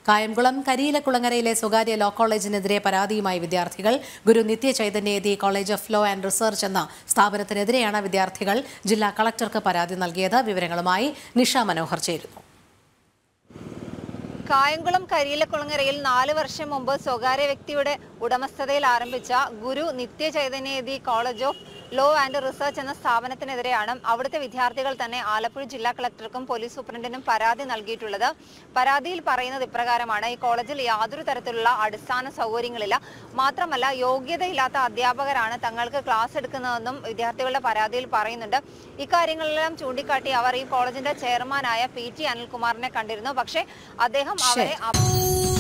കായംകുളം കരിയിലക്കുളങ്ങരയിലെ സ്വകാര്യ ലോ കോളേജിനെതിരെ പരാതിയുമായി വിദ്യാർത്ഥികൾ Guru Nitya Chaitanya Yati college of law and research എന്ന സ്ഥാപനത്തിനെതിരെയാണ് വിദ്യാർത്ഥികൾ ജില്ലാ കളക്ടർക്ക് പരാതി നൽകിയത് വിവരങ്ങളുമായി നിഷ മനോഹർ ചേരുന്നു കായംകുളം കരിയിലക്കുളങ്ങരയിൽ നാല് വർഷം മുമ്പ് സ്വകാര്യ വ്യക്തിയുടെ ഉടമസ്ഥതയിൽ ആരംഭിച്ച Guru Nitya Chaitanya Yati college of law and research എന്ന സ്ഥാപനത്തിനെതിരെയാണ് അവിടുത്തെ വിദ്യാർത്ഥികൾ തന്നെ ആലപ്പുഴ ജില്ലാ കളക്ടർക്കും പോലീസ് സൂപ്രണ്ടിനും പരാതി നൽകിയിട്ടുള്ളത് പരാതിയിൽ പറയുന്നത് ഇപ്രകാരമാണ് ഈ കോളേജിൽ യാതൊരു തരത്തിലുള്ള അടിസ്ഥാന സൗകര്യങ്ങളില്ല മാത്രമല്ല യോഗ്യതയില്ലാത്ത അധ്യാപകരാണ് തങ്ങൾക്ക് ക്ലാസ് എടുക്കുന്നതെന്നും വിദ്യാർത്ഥികളുടെ പരാതിയിൽ പറയുന്നുണ്ട് ഇക്കാര്യങ്ങളെല്ലാം ചൂണ്ടിക്കാട്ടി അവർ ഈ കോളേജിന്റെ ചെയർമാനായ പി ടി അനിൽകുമാറിനെ കണ്ടിരുന്നു പക്ഷേ അദ്ദേഹം അവരെ